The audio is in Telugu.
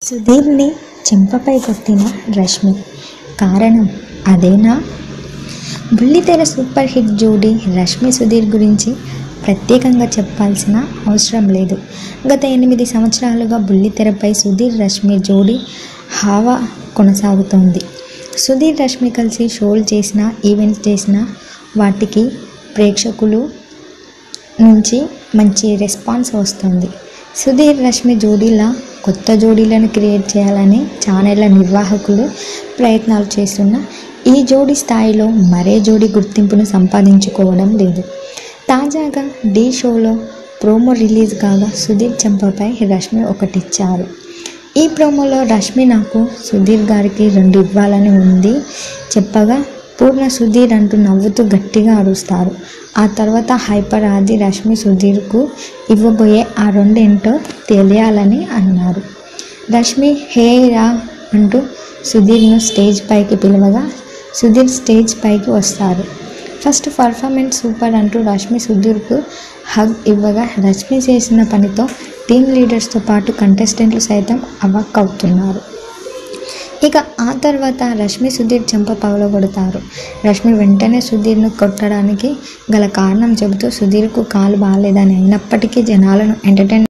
సుధీర్ని చెంపపై కొట్టిన రష్మి కారణం అదేనా బుల్లితెర సూపర్ హిట్ జోడీ రష్మి సుధీర్ గురించి ప్రత్యేకంగా చెప్పాల్సిన అవసరం లేదు గత ఎనిమిది సంవత్సరాలుగా బుల్లితెరపై సుధీర్ రష్మి జోడీ హావా కొనసాగుతోంది సుధీర్ రష్మి కలిసి షోలు చేసిన ఈవెంట్స్ చేసిన వాటికి ప్రేక్షకులు నుంచి మంచి రెస్పాన్స్ వస్తుంది సుధీర్ రష్మి జోడీలా కొత్త జోడీలను క్రియేట్ చేయాలని ఛానళ్ళ నిర్వాహకులు ప్రయత్నాలు చేస్తున్న ఈ జోడీ స్థాయిలో మరే జోడీ గుర్తింపును సంపాదించుకోవడం లేదు తాజాగా ఢీ షోలో ప్రోమో రిలీజ్ కాగా సుధీర్ చెంపపై రష్మి ఒకటిచ్చారు ఈ ప్రోమోలో రష్మి నాకు సుధీర్ గారికి రెండు ఇవ్వాలని ఉంది చెప్పగా పూర్ణ సుధీర్ అంటూ నవ్వుతూ గట్టిగా అరుస్తారు ఆ తర్వాత హైపర్ ఆది రష్మి సుధీర్కు ఇవ్వబోయే ఆ రెండేంటో తెలియాలని అన్నారు రష్మి హే రా అంటూ సుధీర్ను స్టేజ్ పైకి పిలవగా సుధీర్ స్టేజ్ పైకి వస్తారు ఫస్ట్ పర్ఫార్మెన్స్ సూపర్ అంటూ రష్మి సుధీర్కు హగ్ ఇవ్వగా రష్మి చేసిన పనితో టీమ్ లీడర్స్తో పాటు కంటెస్టెంట్లు సైతం అవాక్ అవుతున్నారు ఇక ఆ తర్వాత రష్మి సుధీర్ చెంప పగలగొడతారు రష్మి వెంటనే సుధీర్ను కొట్టడానికి గల కారణం చెబుతూ సుధీర్కు కాలు బాగాలేదని అయినప్పటికీ జనాలను ఎంటర్టైన్